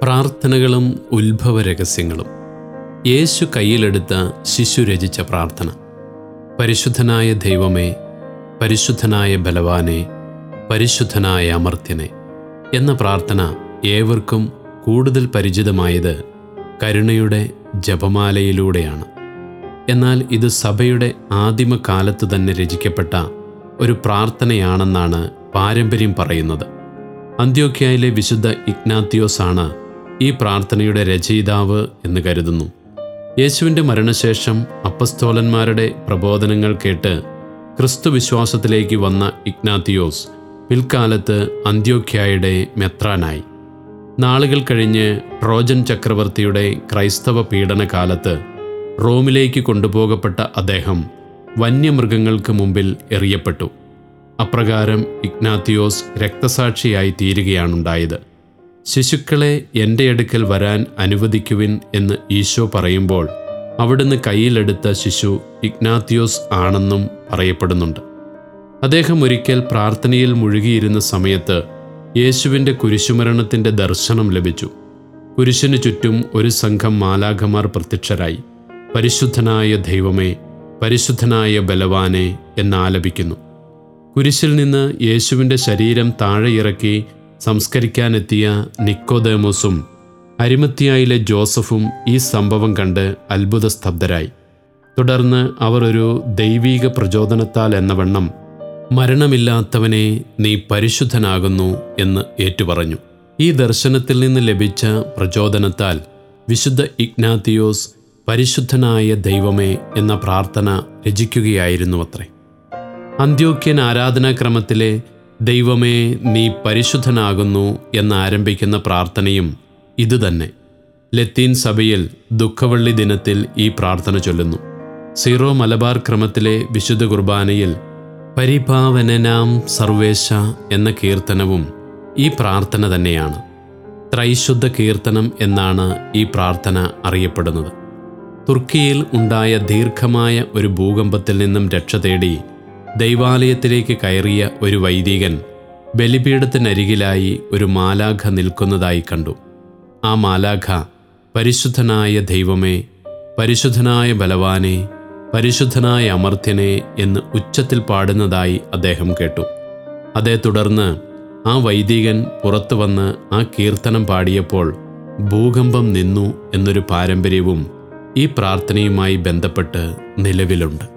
പ്രാർത്ഥനകളും ഉത്ഭവ രഹസ്യങ്ങളും യേശു കയ്യിലെടുത്ത ശിശു രചിച്ച പ്രാർത്ഥന പരിശുദ്ധനായ ദൈവമേ പരിശുദ്ധനായ ബലവാനെ പരിശുദ്ധനായ അമർത്യനെ എന്ന പ്രാർത്ഥന ഏവർക്കും കൂടുതൽ പരിചിതമായത് കരുണയുടെ ജപമാലയിലൂടെയാണ് എന്നാൽ ഇത് സഭയുടെ ആദിമകാലത്ത് തന്നെ രചിക്കപ്പെട്ട ഒരു പ്രാർത്ഥനയാണെന്നാണ് പാരമ്പര്യം പറയുന്നത് അന്ത്യോക്യയിലെ വിശുദ്ധ ഇഗ്നാത്തിയോസ് ആണ് ഈ പ്രാർത്ഥനയുടെ രചയിതാവ് എന്ന് കരുതുന്നു യേശുവിൻ്റെ മരണശേഷം അപ്പസ്തോലന്മാരുടെ പ്രബോധനങ്ങൾ കേട്ട് ക്രിസ്തു വിശ്വാസത്തിലേക്ക് വന്ന ഇഗ്നാത്തിയോസ് പിൽക്കാലത്ത് അന്ത്യോക്യയുടെ മെത്രാനായി നാളുകൾ കഴിഞ്ഞ് ട്രോജൻ ചക്രവർത്തിയുടെ ക്രൈസ്തവ പീഡനകാലത്ത് റോമിലേക്ക് കൊണ്ടുപോകപ്പെട്ട അദ്ദേഹം വന്യമൃഗങ്ങൾക്ക് മുമ്പിൽ എറിയപ്പെട്ടു അപ്രകാരം ഇഗ്നാത്തിയോസ് രക്തസാക്ഷിയായി തീരുകയാണുണ്ടായത് ശിശുക്കളെ എൻ്റെ അടുക്കൽ വരാൻ അനുവദിക്കുവിൻ എന്ന് ഈശോ പറയുമ്പോൾ അവിടുന്ന് കയ്യിലെടുത്ത ശിശു ഇഗ്നാത്തിയോസ് ആണെന്നും പറയപ്പെടുന്നുണ്ട് അദ്ദേഹം ഒരിക്കൽ പ്രാർത്ഥനയിൽ മുഴുകിയിരുന്ന സമയത്ത് യേശുവിൻ്റെ കുരിശുമരണത്തിൻ്റെ ദർശനം ലഭിച്ചു കുരിശിനു ചുറ്റും ഒരു സംഘം മാലാഖമാർ പ്രത്യക്ഷരായി പരിശുദ്ധനായ ദൈവമേ പരിശുദ്ധനായ ബലവാനെ എന്നാലപിക്കുന്നു കുരിശിൽ നിന്ന് യേശുവിൻ്റെ ശരീരം താഴെ ഇറക്കി സംസ്കരിക്കാനെത്തിയ നിക്കോദേമോസും അരിമത്തിയായിലെ ജോസഫും ഈ സംഭവം കണ്ട് അത്ഭുത സ്തബ്ധരായി തുടർന്ന് അവർ ഒരു ദൈവീക പ്രചോദനത്താൽ എന്നവണ്ണം മരണമില്ലാത്തവനെ നീ പരിശുദ്ധനാകുന്നു എന്ന് ഏറ്റുപറഞ്ഞു ഈ ദർശനത്തിൽ നിന്ന് ലഭിച്ച പ്രചോദനത്താൽ വിശുദ്ധ ഇഗ്നാത്തിയോസ് പരിശുദ്ധനായ ദൈവമേ എന്ന പ്രാർത്ഥന രചിക്കുകയായിരുന്നു അത്രേ അന്ത്യോക്യൻ ആരാധനാക്രമത്തിലെ ദൈവമേ നീ പരിശുദ്ധനാകുന്നു എന്നാരംഭിക്കുന്ന പ്രാർത്ഥനയും ഇതുതന്നെ ലത്തീൻ സഭയിൽ ദുഃഖവള്ളി ദിനത്തിൽ ഈ പ്രാർത്ഥന ചൊല്ലുന്നു സീറോ മലബാർ ക്രമത്തിലെ വിശുദ്ധ കുർബാനയിൽ പരിപാവനനാം സർവേശ എന്ന കീർത്തനവും ഈ പ്രാർത്ഥന തന്നെയാണ് ത്രൈശുദ്ധ കീർത്തനം എന്നാണ് ഈ പ്രാർത്ഥന അറിയപ്പെടുന്നത് തുർക്കിയിൽ ഉണ്ടായ ദീർഘമായ ഒരു ഭൂകമ്പത്തിൽ നിന്നും രക്ഷ തേടി ദൈവാലയത്തിലേക്ക് കയറിയ ഒരു വൈദികൻ ബലിപീഠത്തിനരികിലായി ഒരു മാലാഖ നിൽക്കുന്നതായി കണ്ടു ആ മാലാഖ പരിശുദ്ധനായ ദൈവമേ പരിശുദ്ധനായ ബലവാനെ പരിശുദ്ധനായ അമർത്യനെ എന്ന് ഉച്ചത്തിൽ പാടുന്നതായി അദ്ദേഹം കേട്ടു അതേ തുടർന്ന് ആ വൈദികൻ പുറത്തു വന്ന് ആ കീർത്തനം പാടിയപ്പോൾ ഭൂകമ്പം നിന്നു എന്നൊരു പാരമ്പര്യവും ഈ പ്രാർത്ഥനയുമായി ബന്ധപ്പെട്ട് നിലവിലുണ്ട്